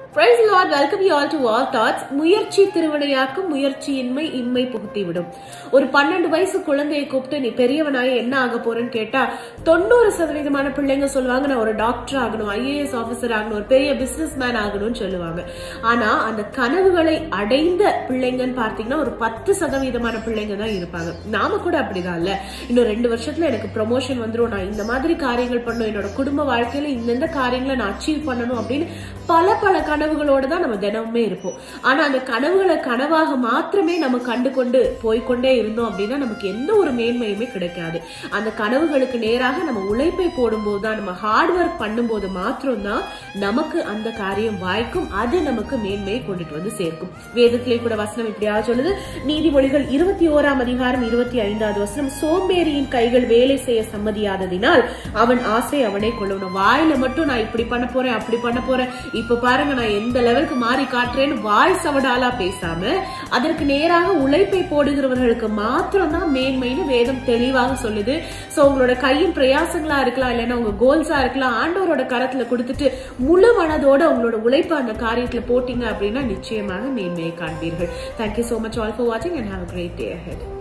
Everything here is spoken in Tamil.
price lord welcome you all to all thoughts முயற்சி திருவினையாக்கும் முயற்சியின்மை இம்மை புகுத்தி விடும் ஒரு பன்னெண்டு வயசு குழந்தையை கூப்பிட்டு நீ பெரியவனாய என்ன ஆக போறேன்னு கேட்டா தொண்ணூறு சதவீதமான பிள்ளைங்க சொல்லுவாங்க நான் ஒரு டாக்டர் ஆகணும் ஐஏஎஸ் ஆபீசர் ஆகணும் ஒரு பெரிய பிசினஸ் மேன் ஆகணும்னு சொல்லுவாங்க ஆனா அந்த கனவுகளை அடைந்த பிள்ளைங்கன்னு பார்த்தீங்கன்னா ஒரு பத்து சதவீதமான பிள்ளைங்க தான் இருப்பாங்க நாம கூட அப்படிதான் இல்ல இன்னும் ரெண்டு வருஷத்துல எனக்கு ப்ரொமோஷன் வந்துரும் நான் இந்த மாதிரி காரியங்கள் பண்ணணும் என்னோட குடும்ப வாழ்க்கையில இந்தந்த காரியங்களை நான் அச்சீவ் பண்ணணும் அப்படின்னு பல பல கனவுகளோட தான் நம்ம தினமுமே இருப்போம் ஆனா அந்த கனவுகளை கனவாக மாத்திரமே நம்ம கண்டு கொண்டு போய்க்கொண்டே இருந்தோம் அப்படின்னா நமக்கு எந்த ஒரு மேன்மையுமே கிடைக்காது அந்த கனவுகளுக்கு நேராக நம்ம உழைப்பை போடும்போது தான் நம்ம ஹார்ட் ஒர்க் பண்ணும்போது மாத்திரம்தான் நமக்கு அந்த காரியம் வாய்க்கும் அது நமக்கு மேன்மையை கொண்டுட்டு வந்து சேர்க்கும் வேதத்திலே கூட வசனம் இப்படியாக சொல்லுது நீதிமொழிகள் இருபத்தி ஓராம் அதிகாரம் இருபத்தி ஐந்தாவது வசனம் சோம்பேறியின் கைகள் வேலை செய்ய சம்மதியாததினால் அவன் ஆசை அவனை கொள்ளணும் வாயில மட்டும் நான் இப்படி பண்ண போறேன் அப்படி பண்ண போறேன் இப்ப பாருங்க நான் எந்த லெவலுக்கு மாறி காட்டுறேன்னு வாய் சவடாலா பேசாம அதற்கு நேராக உழைப்பை போடுகிறவர்களுக்கு மாத்திரம் தான் மேன்மைன்னு வேதம் தெளிவாக சொல்லுது சோ உங்களோட கையின் பிரயாசங்களா இருக்கலாம் இல்லைன்னா உங்க கோல்ஸா இருக்கலாம் ஆண்டவரோட கரத்துல கொடுத்துட்டு முழு மனதோட உங்களோட உழைப்பு அந்த காரியத்துல போட்டீங்க அப்படின்னா நிச்சயமாக மேன்மையை காண்பீர்கள் thank you so much all for வாட்சிங் and have great day ahead